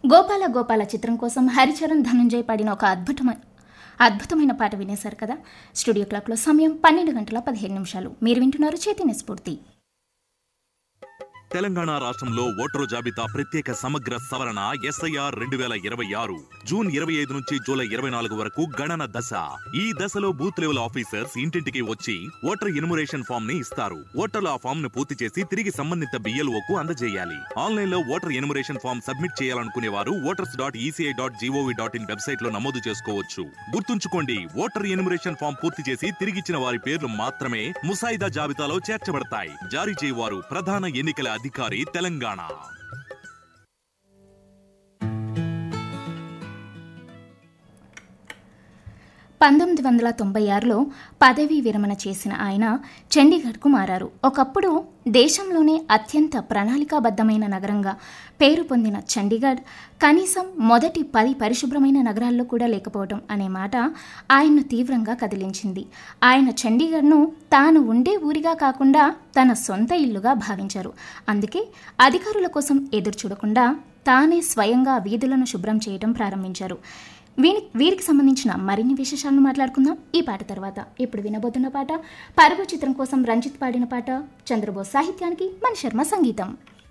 గోపాల గోపాల చిత్రం కోసం హరిచరణ్ ధనుంజయ్ పాడిన ఒక అద్భుతమైన అద్భుతమైన పాట వినేశారు కదా స్టూడియో క్లాక్లో సమయం పన్నెండు గంటల పదిహేను నిమిషాలు మీరు వింటున్నారు చైతన్య స్ఫూర్తి తెలంగాణ రాష్ట్రంలో ఓటరు జాబితా ప్రత్యేక సమగ్ర సవరణ ఎస్ఐఆర్ రెండు వేల ఇరవై ఆరు జూన్ ఇరవై ఐదు నుంచి జూలై ఇరవై నాలుగు వరకు గణన దశ ఈ దశలో బూత్ లెవెల్ ఆఫీసర్స్ ఇంటింటికి వచ్చి ఓటర్ ఎన్యుమరేషన్ ఫామ్ ని ఇస్తారు ఓటర్లు ఆ ఫామ్ ను పూర్తి చేసి తిరిగి సంబంధిత బిఎల్ఓకు అందజేయాలి ఆన్లైన్ లో ఓటర్ ఎన్యుమరేషన్ ఫామ్ సబ్మిట్ చేయాలనుకునే వారు voters dot ECI dot GOV dot in website లో నమోదు చేసుకోవచ్చు గుర్తుంచుకోండి ఓటర్ ఎన్యుమరేషన్ ఫామ్ పూర్తి చేసి తిరిగిచ్చిన వారి పేర్లు మాత్రమే ముసాయిదా జాబితాలో చేర్చబడతాయి జారీ చేయవారు ప్రధాన ఎన్నికల అధికారి తెలంగాణ పంతొమ్మిది వందల తొంభై ఆరులో పదవీ విరమణ చేసిన ఆయన చండీగఢ్కు మారారు ఒకప్పుడు దేశంలోనే అత్యంత ప్రణాళికాబద్ధమైన నగరంగా పేరు పొందిన చండీగఢ్ కనీసం మొదటి పది పరిశుభ్రమైన నగరాల్లో కూడా లేకపోవడం అనే మాట ఆయన్ను తీవ్రంగా కదిలించింది ఆయన చండీగఢ్ను తాను ఉండే ఊరిగా కాకుండా తన సొంత ఇల్లుగా భావించారు అందుకే అధికారుల కోసం ఎదురు చూడకుండా తానే స్వయంగా వీధులను శుభ్రం చేయడం ప్రారంభించారు వీని వీరికి సంబంధించిన మరిన్ని విశేషాలను మాట్లాడుకుందాం ఈ పాట తర్వాత ఇప్పుడు వినబోతున్న పాట పరుగు చిత్రం కోసం రంజిత్ పాడిన పాట చంద్రబోస్ సాహిత్యానికి మన శర్మ సంగీతం